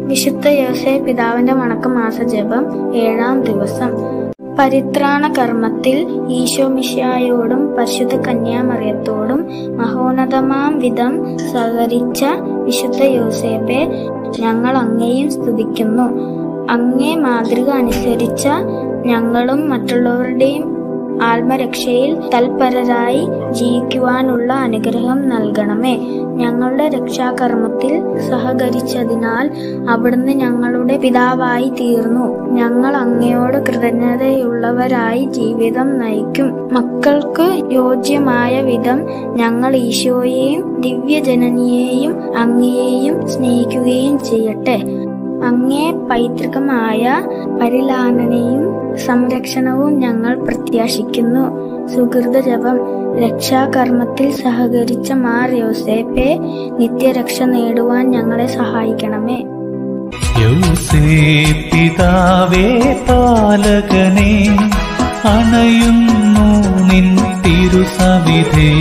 വിശുദ്ധ യോസേ പിതാവിന്റെ വണക്കമാസ ജപം ഏഴാം ദിവസം പരിത്രാണ കർമ്മത്തിൽ ഈശോമിശായോടും പരിശുദ്ധ കന്യാമറിയത്തോടും മഹോന്നതമാം വിധം സഹകരിച്ച വിശുദ്ധ യോസേപ്പെ ഞങ്ങൾ അങ്ങേയും സ്തുതിക്കുന്നു അങ്ങേ മാതൃക അനുസരിച്ച ഞങ്ങളും മറ്റുള്ളവരുടെയും ആത്മരക്ഷയിൽ തൽപരരായി ജീവിക്കുവാനുള്ള അനുഗ്രഹം നൽകണമേ ഞങ്ങളുടെ രക്ഷാകർമ്മത്തിൽ സഹകരിച്ചതിനാൽ അവിടുന്ന് ഞങ്ങളുടെ പിതാവായി തീർന്നു ഞങ്ങൾ അങ്ങയോട് കൃതജ്ഞതയുള്ളവരായി ജീവിതം നയിക്കും മക്കൾക്ക് യോജ്യമായ വിധം ഞങ്ങൾ ഈശോയെയും ദിവ്യജനനിയെയും അങ്ങയെയും സ്നേഹിക്കുകയും ചെയ്യട്ടെ അങ്ങേ പൈതൃകമായ പരിലാലനയും സംരക്ഷണവും ഞങ്ങൾ പ്രത്യാശിക്കുന്നു സുഹൃത ജപം രക്ഷാകർമ്മത്തിൽ സഹകരിച്ച മാർ യോസേപ്പെ നിത്യരക്ഷ നേടുവാൻ ഞങ്ങളെ സഹായിക്കണമേ യൗസേ പിതാവേ പാലകനെ അണയുന്നു നിൻ തിരുസവിധേ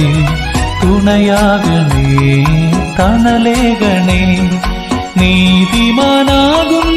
തുണയാകണേ തണലേകണേ നീതിമാനാകും